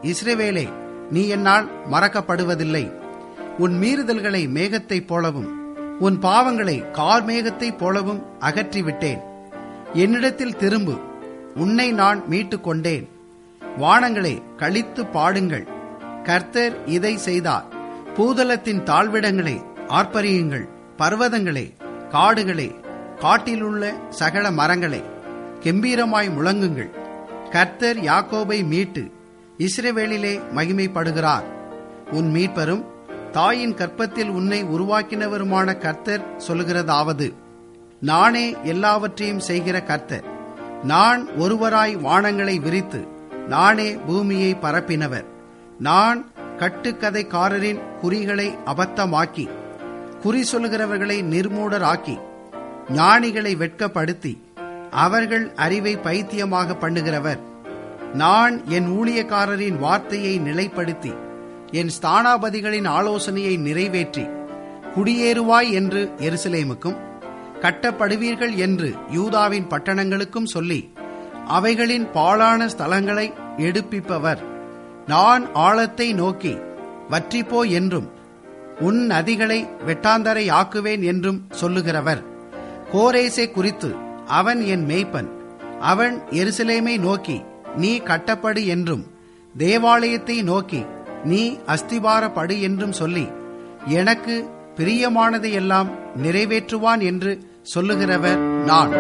இஸ்ரவேலே நீ என்னால் மறக்கப்படுவதில்லை உன் மீறுதல்களை மேகத்தைப் போலவும் உன் பாவங்களை கார்மேகத்தைப் போலவும் அகற்றிவிட்டேன் என்னிடத்தில் திரும்பு உன்னை நான் மீட்டுக் கொண்டேன் வானங்களே கழித்து பாடுங்கள் கர்த்தர் இதை செய்தார் பூதலத்தின் தாழ்விடங்களை ஆர்ப்பரியுங்கள் பர்வதங்களே காடுகளே காட்டிலுள்ள சகல மரங்களே கெம்பீரமாய் முழங்குங்கள் கர்த்தர் யாக்கோபை மீட்டு இஸ்ரவேலிலே மகிமைப்படுகிறார் உன் மீட்பரும் தாயின் கற்பத்தில் உன்னை உருவாக்கினவருமான கர்த்தர் சொல்லுகிறதாவது நானே எல்லாவற்றையும் செய்கிற கர்த்தர் நான் ஒருவராய் வானங்களை விரித்து நானே பூமியை பரப்பினவர் நான் கட்டுக்கதைக்காரரின் குறிகளை அபத்தமாக்கி குறி சொல்லுகிறவர்களை நிர்மூடராக்கி ஞானிகளை வெட்கப்படுத்தி அவர்கள் அறிவை பைத்தியமாக பண்ணுகிறவர் நான் என் ஊழியக்காரரின் வார்த்தையை நிலைப்படுத்தி என் ஸ்தானாபதிகளின் ஆலோசனையை நிறைவேற்றி குடியேறுவாய் என்று எருசலேமுக்கும் கட்டப்படுவீர்கள் என்று யூதாவின் பட்டணங்களுக்கும் சொல்லி அவைகளின் பாழான ஸ்தலங்களை எடுப்பிப்பவர் நான் ஆழத்தை நோக்கி வற்றிப்போ என்றும் உன் நதிகளை வெட்டாந்தரை ஆக்குவேன் என்றும் சொல்லுகிறவர் கோரேசை குறித்து அவன் என் மேய்ப்பன் அவன் எருசலேமை நோக்கி நீ கட்டப்படு என்றும் தேவாலயத்தை நோக்கி நீ அஸ்திபாரப்படு என்றும் சொல்லி எனக்கு பிரியமானதையெல்லாம் நிறைவேற்றுவான் என்று சொல்லுகிறவர் நான்